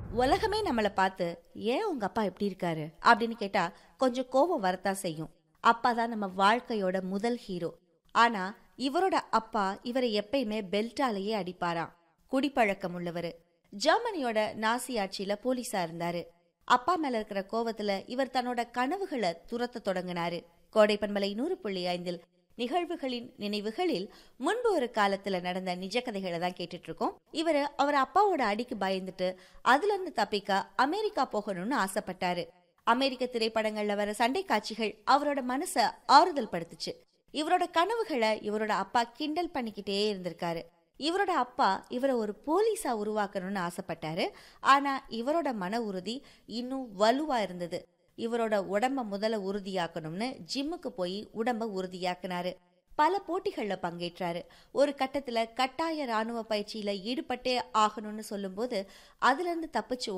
உலகமே நம்மளை பார்த்து ஏன் உங்க அப்பா எப்படி இருக்காரு அப்படின்னு கேட்டா கொஞ்சம் கோபம் வரத்தான் செய்யும் அப்பா தான் நம்ம வாழ்க்கையோட முதல் ஹீரோ ஆனா இவரோட அப்பா இவரை எப்பயுமே பெல்ட்டாலேயே அடிப்பாராம் குடிப்பழக்கம் உள்ளவர் ஜெர்மனியோட நாசி ஆட்சியில போலீஸா இருந்தாரு அப்பா மேல இருக்கிற கோவத்துல இவர் தன்னோட கனவுகளை துரத்த தொடங்கினாரு கோடைப்பன்மலை நூறு புள்ளி ஐந்தில் நிகழ்வுகளின் நினைவுகளில் முன்பு ஒரு காலத்துல நடந்த நிஜ கதைகளை தான் கேட்டுட்டு இருக்கோம் இவர் அவர் அப்பாவோட அடிக்கு பயந்துட்டு அதுல இருந்து தப்பிக்க அமெரிக்கா போகணும்னு ஆசைப்பட்டாரு அமெரிக்க திரைப்படங்கள்ல வர சண்டை காட்சிகள் அவரோட மனச ஆறுதல் படுத்துச்சு இவரோட கனவுகளை இவரோட அப்பா கிண்டல் பண்ணிக்கிட்டே இருந்திருக்காரு இவரோட அப்பா இவரை ஒரு போலீஸா உருவாக்கணும்னு ஆசைப்பட்டாரு ஆனா இவரோட மன உறுதி இன்னும் வலுவா இருந்தது இவரோட உடம்ப முதல்ல உறுதியாக்கணும்னு ஜிம்முக்கு போய் உடம்ப உறுதியாக்குனாரு பல போட்டிகள்ல பங்கேற்றாரு ஒரு கட்டத்துல கட்டாய ராணுவ பயிற்சியில ஈடுபட்டே ஆகணும்னு சொல்லும்போது அதுல இருந்து தப்பிச்சு